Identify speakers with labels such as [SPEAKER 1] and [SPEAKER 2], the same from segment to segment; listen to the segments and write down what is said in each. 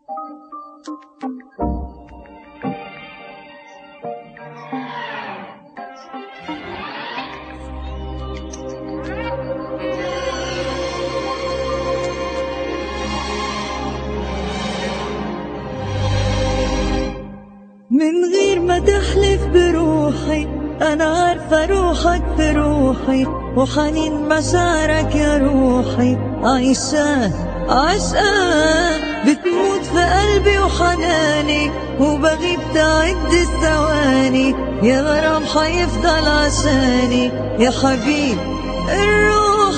[SPEAKER 1] من غير ما تحلف بروحي أنا عارفة روحك بروحي وحنين مشاعرك يا روحي عايشة عشقان بتموت في قلبي وحناني وبغيب تعد الثواني يا غرام حيفضل عشاني يا حبيب الروح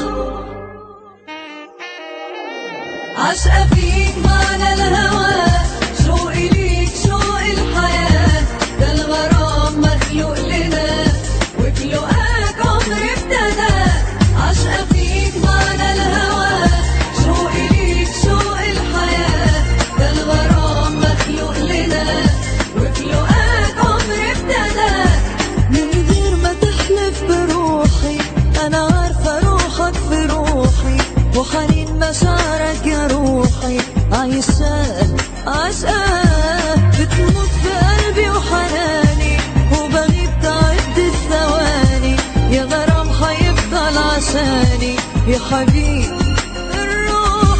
[SPEAKER 1] عشقة فيك معنى الهوى شوقي ليك شوق الحياة ده الغرام مخلوق لنا وفي لقاك عمري ابتدى عشقة فيك معنى الهوى شوقي ليك شوق الحياة ده الغرام مخلوق لنا وفي لقاك عمري ابتدى من غير ما تحلف بروحي انا عارفة روحك في روحي وحنين مشاعرك يا روحي عايشة عشقة بتموت في قلبي وحناني وبغيب تعد الثواني يا غرام حيفضل عشاني يا حبيب الروح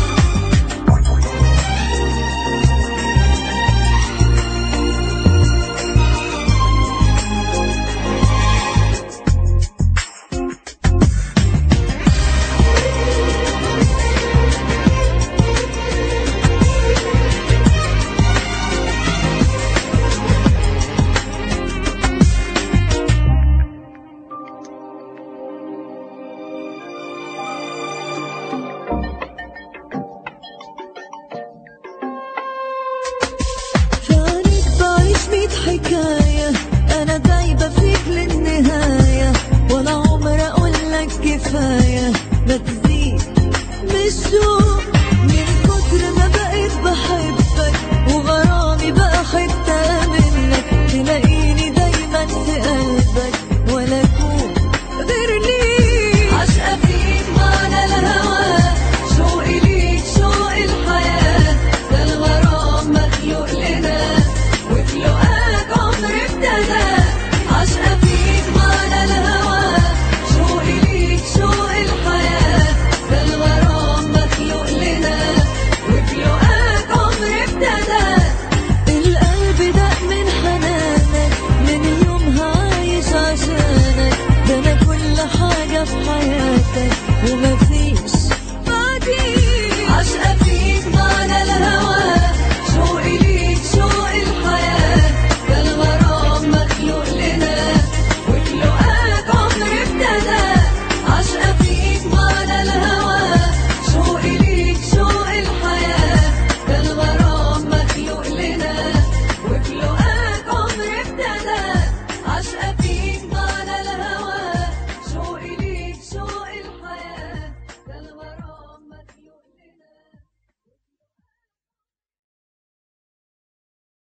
[SPEAKER 1] في عينيك بعيش ميت حكاية أنا دايبة فيك للنهاية ولا عمر أقولك كفاية ما تزيد بالشوق من كتر ما بقيت بحبك وغرامي بقى حتة منك تلاقيني دايما في قلبك ولا أكون غير ليك عشقة فيك معنى الهوى شوقي ليك شوق الحياة ده الغرام مخلوق لنا وفي لقاك عمري ابتدى عشقة فيك معنى الهوى شوقي ليك شوق الحياة ده الغرام مخلوق لنا وفي لقاك عمري ابتدى القلب دق من حنانك من يومها عايش عشانك ده انا كل حاجة في حياتك وما